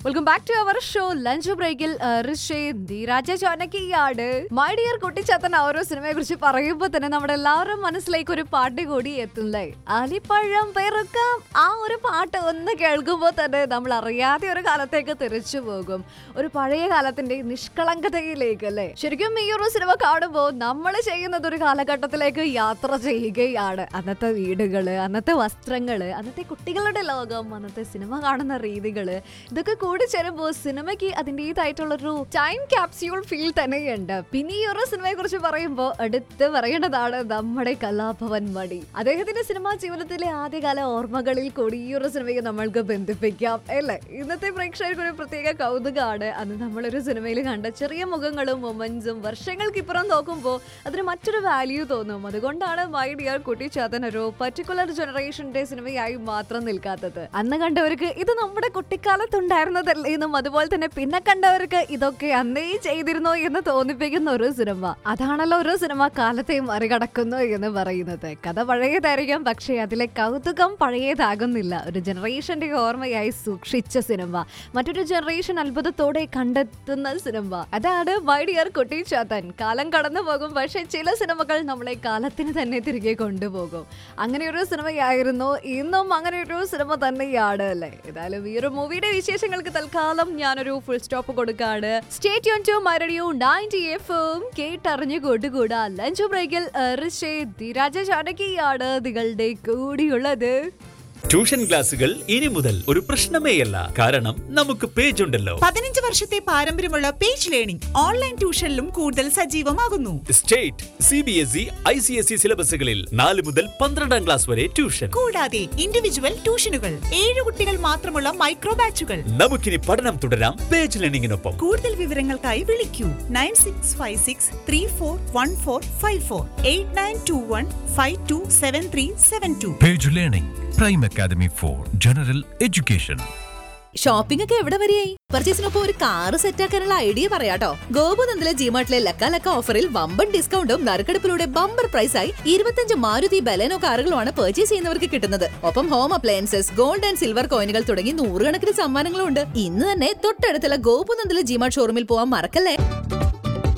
Welcome back to our show lunch ബ്രേക്കിൽ ധീരാജ ചോനക്കിയാണ് my dear കുട്ടിച്ചത്തൻ ആ ഓരോ സിനിമയെ കുറിച്ച് പറയുമ്പോൾ തന്നെ നമ്മുടെ എല്ലാവരും മനസ്സിലേക്ക് ഒരു പാട്ട് കൂടി എത്തുന്നേ അലിപ്പഴം പെറുക്കാം ആ ഒരു പാട്ട് ഒന്ന് കേൾക്കുമ്പോൾ തന്നെ നമ്മൾ അറിയാതെ ഒരു കാലത്തേക്ക് തിരിച്ചു പോകും ഒരു പഴയ കാലത്തിന്റെ നിഷ്കളങ്കതയിലേക്ക് അല്ലേ ശരിക്കും ഈ ഒരു സിനിമ കാണുമ്പോൾ നമ്മൾ ചെയ്യുന്നത് ഒരു കാലഘട്ടത്തിലേക്ക് യാത്ര ചെയ്യുകയാണ് അന്നത്തെ വീടുകള് അന്നത്തെ വസ്ത്രങ്ങള് അന്നത്തെ കുട്ടികളുടെ ലോകം അന്നത്തെ സിനിമ കാണുന്ന രീതികള് ഇതൊക്കെ കൂടി ചേരുമ്പോൾ സിനിമയ്ക്ക് അതിൻ്റെതായിട്ടുള്ളൊരു ടൈം ക്യാപ്സ്യൂൾ ഫീൽ തന്നെയുണ്ട് പിന്നെ ഈ ഒരു സിനിമയെ കുറിച്ച് പറയുമ്പോൾ എടുത്ത് പറയേണ്ടതാണ് നമ്മുടെ കലാഭവൻ മണി അദ്ദേഹത്തിന്റെ സിനിമാ ജീവിതത്തിലെ ആദ്യകാല ഓർമ്മകളിൽ കൂടി ഈ ഒരു സിനിമയെ നമ്മൾക്ക് ബന്ധിപ്പിക്കാം അല്ലേ ഇന്നത്തെ പ്രേക്ഷകർക്ക് ഒരു പ്രത്യേക കൗതുകമാണ് അന്ന് നമ്മളൊരു സിനിമയിൽ കണ്ട ചെറിയ മുഖങ്ങളും മൊമെന്റ്സും വർഷങ്ങൾക്കിപ്പുറം നോക്കുമ്പോൾ അതിന് മറ്റൊരു വാല്യൂ തോന്നും അതുകൊണ്ടാണ് മൈ ഡിയർ കുട്ടിച്ചാത്തൻ ഒരു പർട്ടിക്കുലർ ജനറേഷന്റെ സിനിമയായി മാത്രം നിൽക്കാത്തത് അന്ന് കണ്ടവർക്ക് ഇത് നമ്മുടെ കുട്ടിക്കാലത്തുണ്ടായിരുന്നതല്ലേ എന്നും അതുപോലെ തന്നെ പിന്നെ കണ്ടവർക്ക് ഇതൊക്കെ അന്നേ ചെയ്തിരുന്നോ എന്ന് തോന്നിപ്പിക്കുന്ന ഒരു സിനിമ അതാണല്ലോ ഒരു സിനിമ കാലത്തെ മറികടക്കുന്നു എന്ന് പറയുന്നത് കഥ പഴയതായിരിക്കാം പക്ഷേ അതിലെ കൗതുകം പഴയതാകുന്നില്ല ഒരു ജനറേഷന്റെ ഓർമ്മയായി സൂക്ഷിച്ച സിനിമ മറ്റൊരു ജനറേഷൻ അത്ഭുതത്തോടെ കണ്ടെത്തുന്ന സിനിമ അതാണ് മൈ ഡിയർ കുട്ടി ചാത്തൻ കാലം കടന്നു പോകും പക്ഷേ ചില സിനിമകൾ നമ്മളെ കാലത്തിന് തന്നെ തിരികെ കൊണ്ടുപോകും അങ്ങനെ ഒരു സിനിമയായിരുന്നു ഇന്നും അങ്ങനെ ഒരു സിനിമ തന്നെയാണ് അല്ലേ ഏതായാലും ഈ ഒരു മൂവിയുടെ വിശേഷങ്ങൾക്ക് തൽക്കാലം ഞാനൊരു ഫുൾ സ്റ്റോപ്പ് കൊടുക്കാണ് സ്റ്റേറ്റ് യോൺ ടു മരടിയോ നയൻറ്റി എഫും കേട്ടറിഞ്ഞു കൊണ്ടുകൂടാ ലഞ്ച് ബ്രേക്കിൽ ധീരാജ ചാനകിയാണ് നിങ്ങളുടെ കൂടിയുള്ളത് ട്യൂഷൻ ക്ലാസുകൾ ഇനി മുതൽ ഒരു പ്രശ്നമേയല്ല കാരണം നമുക്ക് പേജ് ഉണ്ടല്ലോ പതിനഞ്ച് വർഷത്തെ പാരമ്പര്യമുള്ള പേജ് ലേണിംഗ് ഓൺലൈൻ ട്യൂഷനിലും കൂടുതൽ സജീവമാകുന്നു state C B S E I C S E സിലബസുകളിൽ നാല് മുതൽ പന്ത്രണ്ടാം ക്ലാസ് വരെ ട്യൂഷൻ കൂടാതെ ഇൻഡിവിജ്വൽ ട്യൂഷനുകൾ ഏഴ് കുട്ടികൾ മാത്രമുള്ള മൈക്രോ ബാച്ചുകൾ നമുക്കിനി പഠനം തുടരാം പേജ് ലേണിംഗിനൊപ്പം കൂടുതൽ വിവരങ്ങൾക്കായി വിളിക്കൂ nine six five six three four one four five four eight nine two one five two seven three seven two Page Learning, Prime Academy for General Education. Shopping ഒക്കെ എവിടെ വരെയായി പർച്ചേസിനൊപ്പം ഒരു കാറ് സെറ്റാക്കാനുള്ള ഐഡിയ പറയാട്ടോ ഗോപുനന്ദിലെ ജിമാർട്ടിലെ ലക്ക ലക്ക ഓഫറിൽ വമ്പൻ ഡിസ്കൗണ്ടും നറുക്കെടുപ്പിലൂടെ ബമ്പർ പ്രൈസായി ഇരുപത്തഞ്ച് മാരുതി ബലേനോ കാറുകളുമാണ് പർച്ചേസ് ചെയ്യുന്നവർക്ക് കിട്ടുന്നത് ഒപ്പം home appliances gold and silver കോയിനുകൾ തുടങ്ങി നൂറുകണക്കിന് സമ്മാനങ്ങളും ഉണ്ട് ഇന്ന് തന്നെ തൊട്ടടുത്തുള്ള ഗോപുനന്ദിലെ ജിമാർട്ട് ഷോറൂമിൽ പോകാൻ മറക്കല്ലേ